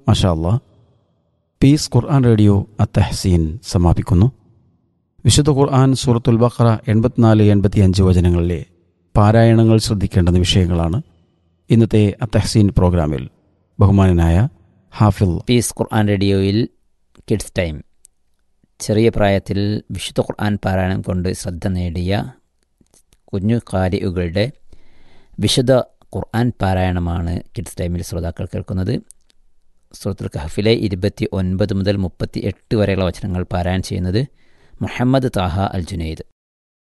മഷാല്ല പീസ് ഖുർആൻ റേഡിയോ അത്തഹസീൻ സമാപിക്കുന്നു വിശുദ്ധ ഖുർആൻ സൂറത്തുൽ ബഖറ എൺപത്തിനാല് എൺപത്തിയഞ്ച് വചനങ്ങളിലെ പാരായണങ്ങൾ ശ്രദ്ധിക്കേണ്ടുന്ന വിഷയങ്ങളാണ് ഇന്നത്തെ അത്തഹസീൻ പ്രോഗ്രാമിൽ ബഹുമാനനായ ഹാഫിൽ പീസ് ഖുർആൻ റേഡിയോയിൽ കിഡ്സ് ടൈം ചെറിയ പ്രായത്തിൽ വിശുദ്ധ ഖുർആൻ പാരായണം കൊണ്ട് ശ്രദ്ധ നേടിയ കുഞ്ഞു കാരികളുടെ വിശുദ്ധ ഖുർആൻ പാരായണമാണ് കിഡ്സ് ടൈമിൽ ശ്രോതാക്കൾ കേൾക്കുന്നത് സുഹൃത്തുൽ കഹഫിലെ ഇരുപത്തി ഒൻപത് മുതൽ മുപ്പത്തി എട്ട് വരെയുള്ള വചനങ്ങൾ പാരായണം ചെയ്യുന്നത് മുഹമ്മദ് താഹ അൽ ജുനൈദ്